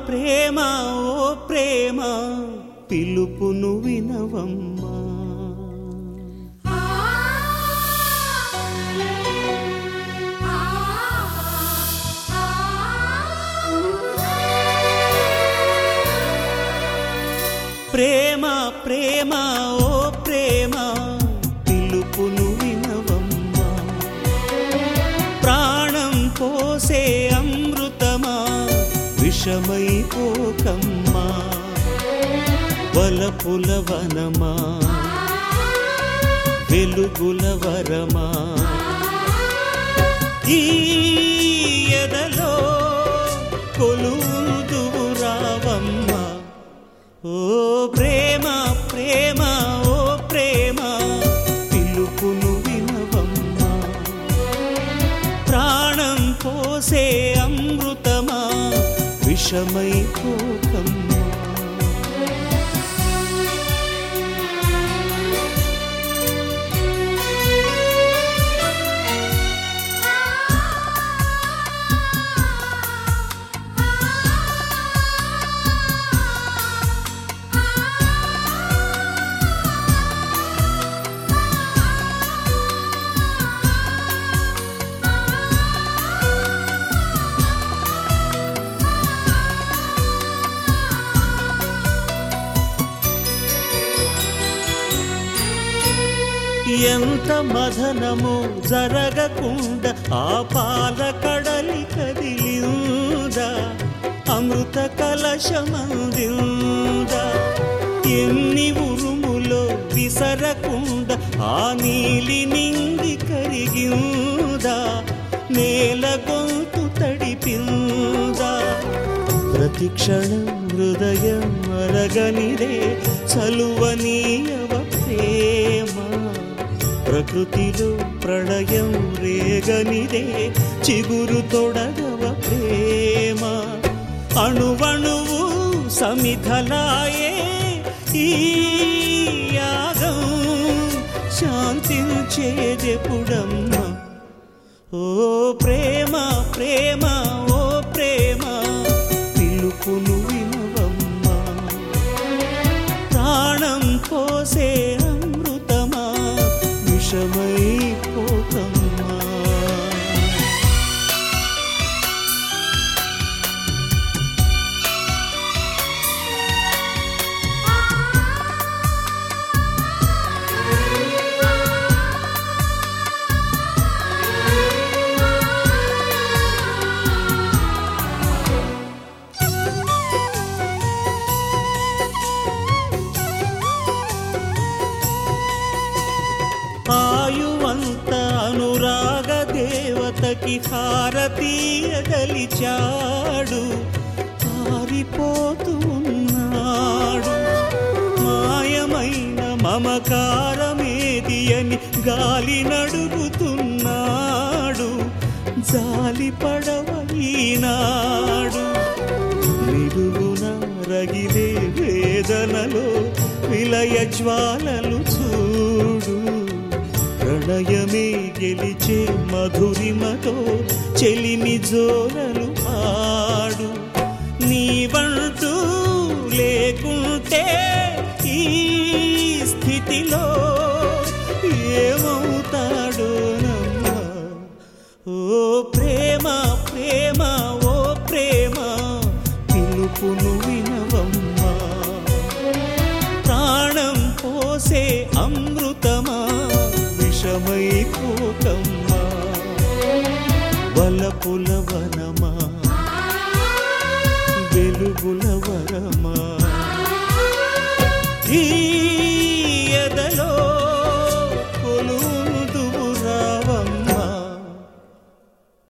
ప్రేమ ఓ ప్రేమ పిలుపును వినవమ్మా ప్రేమ ప్రేమ ఓ ప్రేమ పిలుపును వినవమ్మా ప్రాణం పోసే అమృతమా విషమై పోకమ్మా వలపుల వనమా వెలుగుల వరమా ఈ ఎదలో కొలుదువు రావమ్మా ఓ ప్రేమ ప్రేమ ఓ ప్రేమ పిలుపును వినవమ్మా ప్రాణం పోసే అమృతమా విషమై పోకమ్మా ఎంత మదనము జరగకుండా ఆ పాల కడలి కదిలిందా అమృత కలశమందిందా ఎన్ని ఉరుములో విసరకుండా ఆ నీలి నింగి కరిగిందా నేల గొంతు తడిపిందా ప్రతి క్షణం హృదయం అరగనిదే చలువనీయవ ప్రేమ ప్రకృతిలో ప్రళయం రేగనిదే చిగురు తొడగవ ప్రేమ అణువణువు సమిధలాయే ఈ యాగం శాంతించేదెపుడమ్మా ఓ ప్రేమ ప్రేమ ఓ ప్రేమ పిలుపును వినవమ్మా ప్రాణం పోసే అమృతమా విషమై పోకమ్మా ఆయువంత అనురాగ దేవతకి హారతీయదలిచాడు పారిపోతూ ఉన్నాడు మాయమైన మమకారమేది అని గాలి నడుగుతున్నాడు జాలి పడవైనాడు నిలువున రగిలే వేదనలో విలయ జ్వాలలు చూడు ప్రణయమే గెలిచే మధురిమతో చెలిమి జోరలు పాడు నీవంటూ లేకుంటే ఈ స్థితిలో ఏమవుతాడో నమ్మా ఓ ప్రేమ ప్రేమ ఓ ప్రేమ పిలుపును వినవమ్మా ప్రాణం పోసే అమృతమా విషమై పోకమ్మా వలపుల వనమా వెలుగుల